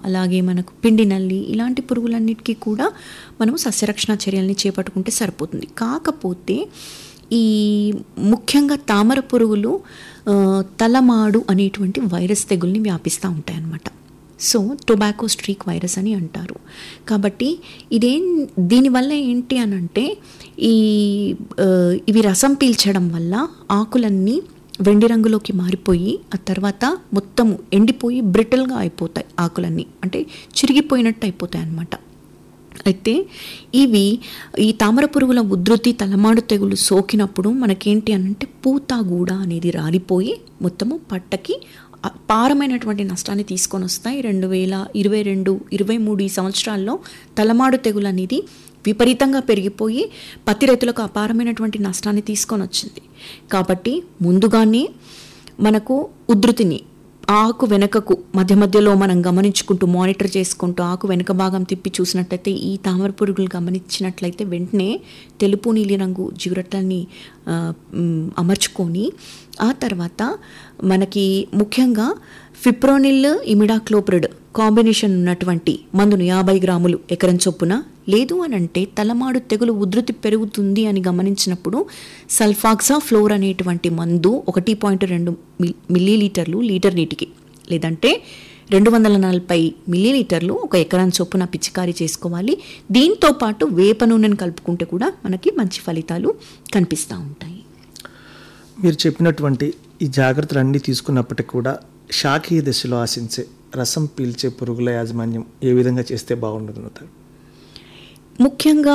అలాగే మనకు పిండి నల్లి ఇలాంటి పురుగులన్నిటికీ కూడా మనం సస్యరక్షణ చర్యల్ని చేపట్టుకుంటే సరిపోతుంది కాకపోతే ఈ ముఖ్యంగా తామర పురుగులు ఆ, తలమాడు అనేటువంటి వైరస్ తెగుల్ని వ్యాపిస్తూ ఉంటాయన్నమాట సో టొబాకో స్ట్రీక్ వైరస్ అని అంటారు కాబట్టి ఇదేం దీనివల్ల ఏంటి అని అంటే ఈ ఆ, ఇవి రసం పీల్చడం వల్ల ఆకులన్నీ వెండి రంగులోకి మారిపోయి ఆ తర్వాత మొత్తము ఎండిపోయి బ్రిటిల్గా అయిపోతాయి ఆకులన్నీ అంటే చిరిగిపోయినట్టు అయిపోతాయి అన్నమాట అయితే ఇవి ఈ తామర పురుగుల ఉధృతి తలమాడు తెగులు సోకినప్పుడు మనకేంటి అనంటే పూతాగూడ అనేది రాలిపోయి మొత్తము పట్టకి అపారమైనటువంటి నష్టాన్ని తీసుకొని వస్తాయి రెండు వేల ఇరవై రెండు ఇరవై మూడు ఈ సంవత్సరాల్లో తలమాడు తెగులు అనేది విపరీతంగా పెరిగిపోయి పత్తి రైతులకు అపారమైనటువంటి నష్టాన్ని తీసుకొని వచ్చింది కాబట్టి ముందుగానే మనకు ఉధృతిని ఆకు వెనకకు మధ్య మధ్యలో మనం గమనించుకుంటూ మానిటర్ చేసుకుంటూ ఆకు వెనక భాగం తిప్పి చూసినట్లయితే ఈ తామర పురుగులు గమనించినట్లయితే వెంటనే తెలుపు నీలిరంగు జిగురట్లని ఆ, మ్, అమర్చుకొని ఆ తర్వాత మనకి ముఖ్యంగా ఫిప్రోనిల్ ఇమిడాక్లోప్రిడ్ కాంబినేషన్ ఉన్నటువంటి మందును యాభై గ్రాములు ఎకరం చొప్పున లేదు అని అంటే తలమాడు తెగులు ఉధృతి పెరుగుతుంది అని గమనించినప్పుడు సల్ఫాక్సా ఫ్లోర్ అనేటువంటి మందు ఒకటి పాయింట్ రెండు మిల్లీ లీటర్లు లీటర్ నీటికి లేదంటే రెండు వందల నలభై మిల్లీలీటర్లు ఒక ఎకరం చొప్పున పిచికారీ చేసుకోవాలి దీంతో పాటు వేప నూనెను కలుపుకుంటే కూడా మనకి మంచి ఫలితాలు కనిపిస్తూ ఉంటాయి మీరు చెప్పినటువంటి ఈ జాగ్రత్తలు అన్నీ తీసుకున్నప్పటికీ కూడా శాఖీయ దశలో ఆశించే రసం పీల్చే పురుగుల యాజమాన్యం ఏ విధంగా చేస్తే బాగుంటుంది ముఖ్యంగా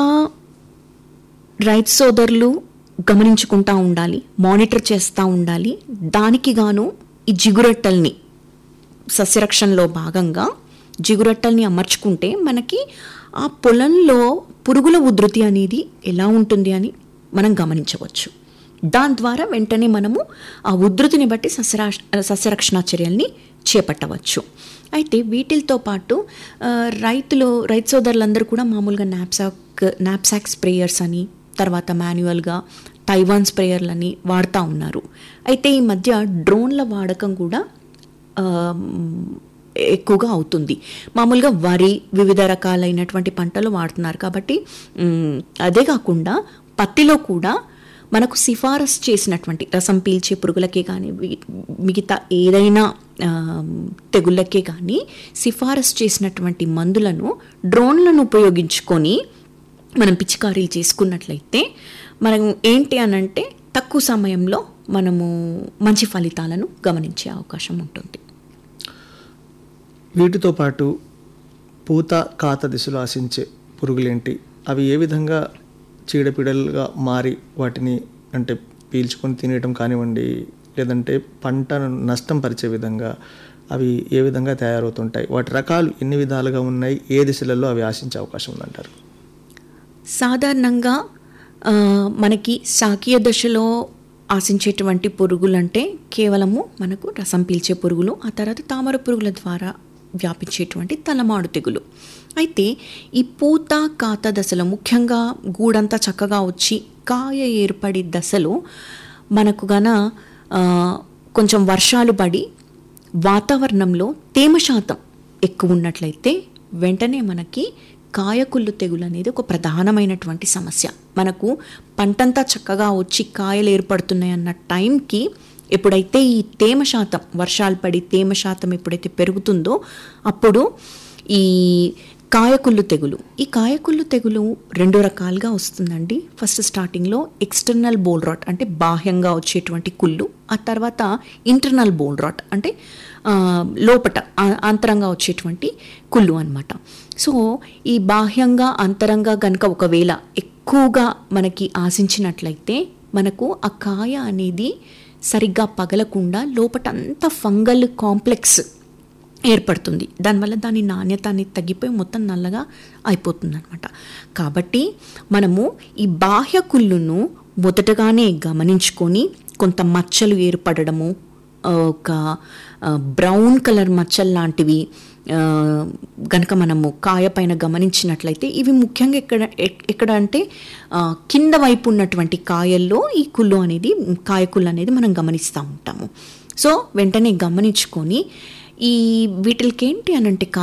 రైతు సోదరులు గమనించుకుంటా ఉండాలి మానిటర్ చేస్తూ ఉండాలి దానికి గాను ఈ జిగురట్టల్ని సస్యరక్షణలో భాగంగా జిగురట్టల్ని అమర్చుకుంటే మనకి ఆ పొలంలో పురుగుల ఉధృతి అనేది ఎలా ఉంటుంది అని మనం గమనించవచ్చు దాని ద్వారా వెంటనే మనము ఆ ఉధృతిని బట్టి సస్యరా సస్యరక్షణ చర్యల్ని చేపట్టవచ్చు అయితే వీటితో పాటు ఆ, రైతులు రైతు సోదరులందరూ కూడా మామూలుగా నాప్సాక్ నాప్సాక్ స్ప్రేయర్స్ అని తర్వాత మాన్యువల్గా తైవాన్ స్ప్రేయర్లని వాడుతూ ఉన్నారు అయితే ఈ మధ్య డ్రోన్ల వాడకం కూడా ఆ, ఎక్కువగా అవుతుంది మామూలుగా వరి వివిధ రకాలైనటువంటి పంటలు వాడుతున్నారు కాబట్టి మ్, అదే కాకుండా పత్తిలో కూడా మనకు సిఫారసు చేసినటువంటి రసం పీల్చే పురుగులకే కానీ వి- మిగతా ఏదైనా ఆ, తెగుళ్ళకే కానీ సిఫారసు చేసినటువంటి మందులను డ్రోన్లను ఉపయోగించుకొని మనం పిచికారీలు చేసుకున్నట్లయితే మనం ఏంటి అనంటే తక్కువ సమయంలో మనము మంచి ఫలితాలను గమనించే అవకాశం ఉంటుంది వీటితో పాటు పూత కాత దిశలో ఆశించే పురుగులేంటి అవి ఏ విధంగా చీడపీడలుగా మారి వాటిని అంటే పీల్చుకొని తినేయటం కానివ్వండి లేదంటే పంటను నష్టం పరిచే విధంగా అవి ఏ విధంగా తయారవుతుంటాయి వాటి రకాలు ఎన్ని విధాలుగా ఉన్నాయి ఏ దిశలలో అవి ఆశించే అవకాశం ఉందంటారు సాధారణంగా ఆ, మనకి శాకీయ దశలో ఆశించేటువంటి పురుగులు అంటే కేవలము మనకు రసం పీల్చే పురుగులు ఆ తర్వాత తామర పురుగుల ద్వారా వ్యాపించేటువంటి తలమాడు తెగులు అయితే ఈ పూత కాత దశలో ముఖ్యంగా గూడంతా చక్కగా వచ్చి కాయ ఏర్పడి దశలో మనకు గన ఆ, కొంచెం వర్షాలు పడి వాతావరణంలో తేమ శాతం ఎక్కువ ఉన్నట్లయితే వెంటనే మనకి కాయకుళ్ళు తెగులు అనేది ఒక ప్రధానమైనటువంటి సమస్య మనకు పంటంతా చక్కగా వచ్చి కాయలు ఏర్పడుతున్నాయి అన్న టైంకి ఎప్పుడైతే ఈ తేమ శాతం వర్షాలు పడి తేమ శాతం ఎప్పుడైతే పెరుగుతుందో అప్పుడు ఈ కాయకుళ్ళు తెగులు ఈ కాయకుళ్ళు తెగులు రెండు రకాలుగా వస్తుందండి ఫస్ట్ స్టార్టింగ్లో ఎక్స్టర్నల్ బోల్ రాట్ అంటే బాహ్యంగా వచ్చేటువంటి కుళ్ళు ఆ తర్వాత ఇంటర్నల్ బోల్ రాట్ అంటే ఆ, లోపట ఆ- అంతరంగా వచ్చేటువంటి కుళ్ళు అన్నమాట సో ఈ బాహ్యంగా అంతరంగా గనుక ఒకవేళ ఎక్కువగా మనకి ఆశించినట్లయితే మనకు ఆ కాయ అనేది సరిగ్గా పగలకుండా లోపట అంతా ఫంగల్ కాంప్లెక్స్ ఏర్పడుతుంది దానివల్ల దాని నాణ్యత అనేది తగ్గిపోయి మొత్తం నల్లగా అయిపోతుంది అనమాట కాబట్టి మనము ఈ బాహ్య కుళ్ళును మొదటగానే గమనించుకొని కొంత మచ్చలు ఏర్పడడము ఆ, ఒక ఆ, బ్రౌన్ కలర్ మచ్చలు లాంటివి ఆ, గనక మనము కాయ పైన గమనించినట్లయితే ఇవి ముఖ్యంగా ఎక్కడ ఎక్- ఎక్కడ అంటే ఆ, కింద వైపు ఉన్నటువంటి కాయల్లో ఈ కుళ్ళు అనేది కాయ కుళ్ళు అనేది మనం గమనిస్తూ ఉంటాము సో వెంటనే గమనించుకొని ఈ వీటికి ఏంటి అని అంటే